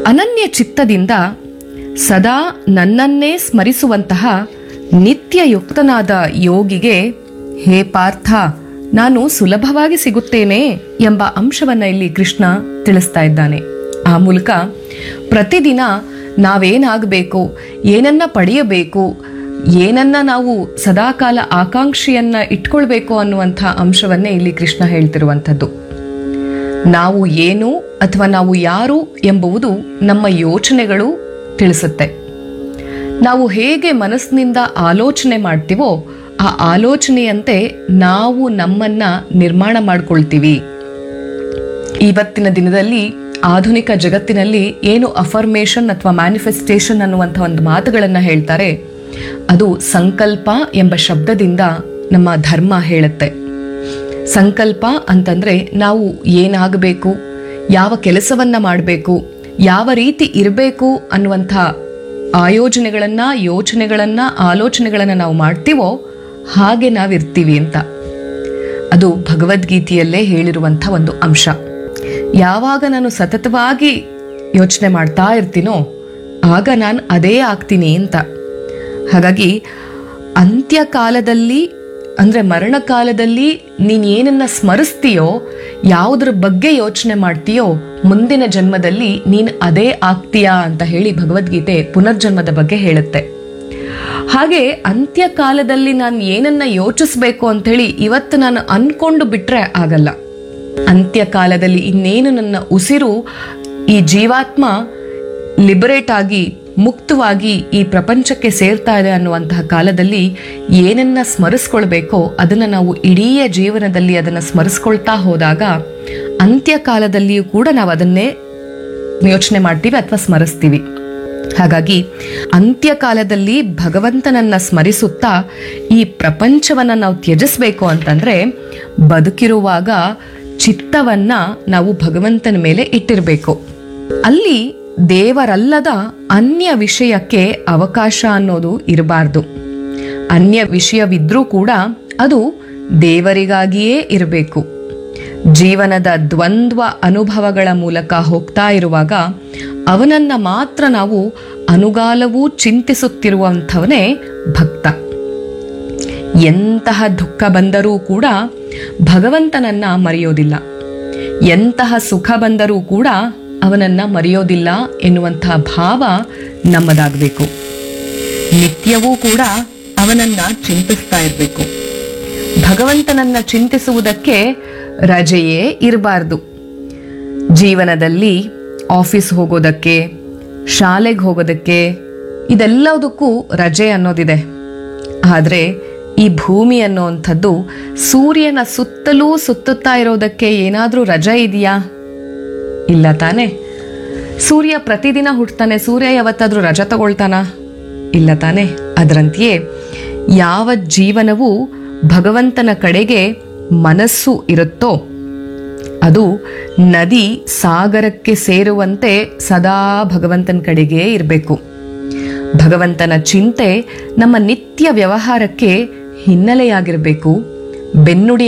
ಅನನ್ಯ ಚಿತ್ತದಿಂದ ಸದಾ ನನ್ನನ್ನೇ ಸ್ಮರಿಸುವಂತಹ ನಿತ್ಯಯುಕ್ತನಾದ ಯೋಗಿಗೆ ಹೇ ಪಾರ್ಥ ನಾನು ಸುಲಭವಾಗಿ ಸಿಗುತ್ತೇನೆ ಎಂಬ ಅಂಶವನ್ನ ಇಲ್ಲಿ ಕೃಷ್ಣ ತಿಳಿಸ್ತಾ ಇದ್ದಾನೆ ಆ ಮೂಲಕ ಪ್ರತಿದಿನ ನಾವೇನಾಗಬೇಕು ಏನನ್ನ ಪಡೆಯಬೇಕು ಏನನ್ನ ನಾವು ಸದಾಕಾಲ ಆಕಾಂಕ್ಷೆಯನ್ನ ಇಟ್ಕೊಳ್ಬೇಕು ಅನ್ನುವಂಥ ಅಂಶವನ್ನೇ ಇಲ್ಲಿ ಕೃಷ್ಣ ಹೇಳ್ತಿರುವಂಥದ್ದು ನಾವು ಏನು ಅಥವಾ ನಾವು ಯಾರು ಎಂಬುವುದು ನಮ್ಮ ಯೋಚನೆಗಳು ತಿಳಿಸುತ್ತೆ ನಾವು ಹೇಗೆ ಮನಸ್ಸಿನಿಂದ ಆಲೋಚನೆ ಮಾಡ್ತೀವೋ ಆ ಆಲೋಚನೆಯಂತೆ ನಾವು ನಮ್ಮನ್ನ ನಿರ್ಮಾಣ ಮಾಡ್ಕೊಳ್ತೀವಿ ಇವತ್ತಿನ ದಿನದಲ್ಲಿ ಆಧುನಿಕ ಜಗತ್ತಿನಲ್ಲಿ ಏನು ಅಫರ್ಮೇಷನ್ ಅಥವಾ ಮ್ಯಾನಿಫೆಸ್ಟೇಷನ್ ಅನ್ನುವಂಥ ಒಂದು ಮಾತುಗಳನ್ನು ಹೇಳ್ತಾರೆ ಅದು ಸಂಕಲ್ಪ ಎಂಬ ಶಬ್ದದಿಂದ ನಮ್ಮ ಧರ್ಮ ಹೇಳುತ್ತೆ ಸಂಕಲ್ಪ ಅಂತಂದ್ರೆ ನಾವು ಏನಾಗಬೇಕು ಯಾವ ಕೆಲಸವನ್ನ ಮಾಡಬೇಕು ಯಾವ ರೀತಿ ಇರಬೇಕು ಅನ್ನುವಂಥ ಆಯೋಜನೆಗಳನ್ನ ಯೋಚನೆಗಳನ್ನ ಆಲೋಚನೆಗಳನ್ನ ನಾವು ಮಾಡ್ತೀವೋ ಹಾಗೆ ನಾವಿರ್ತೀವಿ ಅಂತ ಅದು ಭಗವದ್ಗೀತೆಯಲ್ಲೇ ಹೇಳಿರುವಂಥ ಒಂದು ಅಂಶ ಯಾವಾಗ ನಾನು ಸತತವಾಗಿ ಯೋಚನೆ ಮಾಡ್ತಾ ಇರ್ತೀನೋ ಆಗ ನಾನು ಅದೇ ಆಗ್ತೀನಿ ಅಂತ ಹಾಗಾಗಿ ಅಂತ್ಯಕಾಲದಲ್ಲಿ ಅಂದರೆ ಮರಣಕಾಲದಲ್ಲಿ ನೀನು ಏನನ್ನ ಸ್ಮರಿಸ್ತೀಯೋ ಯಾವುದ್ರ ಬಗ್ಗೆ ಯೋಚನೆ ಮಾಡ್ತೀಯೋ ಮುಂದಿನ ಜನ್ಮದಲ್ಲಿ ನೀನು ಅದೇ ಆಗ್ತೀಯಾ ಅಂತ ಹೇಳಿ ಭಗವದ್ಗೀತೆ ಪುನರ್ಜನ್ಮದ ಬಗ್ಗೆ ಹೇಳುತ್ತೆ ಹಾಗೆ ಅಂತ್ಯಕಾಲದಲ್ಲಿ ನಾನು ಏನನ್ನ ಯೋಚಿಸ್ಬೇಕು ಅಂಥೇಳಿ ಇವತ್ತು ನಾನು ಅನ್ಕೊಂಡು ಬಿಟ್ರೆ ಆಗಲ್ಲ ಅಂತ್ಯಕಾಲದಲ್ಲಿ ಇನ್ನೇನು ನನ್ನ ಉಸಿರು ಈ ಜೀವಾತ್ಮ ಲಿಬರೇಟ್ ಆಗಿ ಮುಕ್ತವಾಗಿ ಈ ಪ್ರಪಂಚಕ್ಕೆ ಸೇರ್ತಾ ಇದೆ ಅನ್ನುವಂತಹ ಕಾಲದಲ್ಲಿ ಏನನ್ನ ಸ್ಮರಿಸ್ಕೊಳ್ಬೇಕೋ ಅದನ್ನು ನಾವು ಇಡೀ ಜೀವನದಲ್ಲಿ ಅದನ್ನು ಸ್ಮರಿಸ್ಕೊಳ್ತಾ ಹೋದಾಗ ಅಂತ್ಯಕಾಲದಲ್ಲಿಯೂ ಕೂಡ ನಾವು ಅದನ್ನೇ ಯೋಚನೆ ಮಾಡ್ತೀವಿ ಅಥವಾ ಸ್ಮರಿಸ್ತೀವಿ ಹಾಗಾಗಿ ಅಂತ್ಯಕಾಲದಲ್ಲಿ ಭಗವಂತನನ್ನ ಸ್ಮರಿಸುತ್ತಾ ಈ ಪ್ರಪಂಚವನ್ನ ನಾವು ತ್ಯಜಿಸ್ಬೇಕು ಅಂತಂದ್ರೆ ಬದುಕಿರುವಾಗ ಚಿತ್ತವನ್ನ ನಾವು ಭಗವಂತನ ಮೇಲೆ ಇಟ್ಟಿರಬೇಕು ಅಲ್ಲಿ ದೇವರಲ್ಲದ ಅನ್ಯ ವಿಷಯಕ್ಕೆ ಅವಕಾಶ ಅನ್ನೋದು ಇರಬಾರ್ದು ಅನ್ಯ ವಿಷಯವಿದ್ರೂ ಕೂಡ ಅದು ದೇವರಿಗಾಗಿಯೇ ಇರಬೇಕು ಜೀವನದ ದ್ವಂದ್ವ ಅನುಭವಗಳ ಮೂಲಕ ಹೋಗ್ತಾ ಇರುವಾಗ ಅವನನ್ನ ಮಾತ್ರ ನಾವು ಅನುಗಾಲವೂ ಚಿಂತಿಸುತ್ತಿರುವಂಥವನೇ ಭಕ್ತ ಎಂತಹ ದುಃಖ ಬಂದರೂ ಕೂಡ ಭಗವಂತನನ್ನ ಮರೆಯೋದಿಲ್ಲ ಎಂತಹ ಸುಖ ಬಂದರೂ ಕೂಡ ಅವನನ್ನ ಮರೆಯೋದಿಲ್ಲ ಎನ್ನುವಂತಹ ಭಾವ ನಮ್ಮದಾಗಬೇಕು ನಿತ್ಯವೂ ಕೂಡ ಅವನನ್ನ ಚಿಂತಿಸ್ತಾ ಇರಬೇಕು ಭಗವಂತನನ್ನ ಚಿಂತಿಸುವುದಕ್ಕೆ ರಜೆಯೇ ಇರಬಾರ್ದು ಜೀವನದಲ್ಲಿ ಆಫೀಸ್ ಹೋಗೋದಕ್ಕೆ ಶಾಲೆಗೆ ಹೋಗೋದಕ್ಕೆ ಇದೆಲ್ಲದಕ್ಕೂ ರಜೆ ಅನ್ನೋದಿದೆ ಆದರೆ ಈ ಭೂಮಿ ಅನ್ನುವಂಥದ್ದು ಸೂರ್ಯನ ಸುತ್ತಲೂ ಸುತ್ತುತ್ತಾ ಇರೋದಕ್ಕೆ ಏನಾದರೂ ರಜೆ ಇದೆಯಾ ಇಲ್ಲ ತಾನೇ ಸೂರ್ಯ ಪ್ರತಿದಿನ ಹುಟ್ಟತಾನೆ ಸೂರ್ಯ ಯಾವತ್ತಾದ್ರೂ ರಜೆ ತಗೊಳ್ತಾನ ಇಲ್ಲ ತಾನೇ ಅದರಂತೆಯೇ ಯಾವ ಜೀವನವು ಭಗವಂತನ ಕಡೆಗೆ ಮನಸ್ಸು ಇರುತ್ತೋ ಅದು ನದಿ ಸಾಗರಕ್ಕೆ ಸೇರುವಂತೆ ಸದಾ ಭಗವಂತನ ಕಡೆಗೆ ಇರಬೇಕು ಭಗವಂತನ ಚಿಂತೆ ನಮ್ಮ ನಿತ್ಯ ವ್ಯವಹಾರಕ್ಕೆ ಹಿನ್ನೆಲೆಯಾಗಿರಬೇಕು ಬೆನ್ನುಡಿ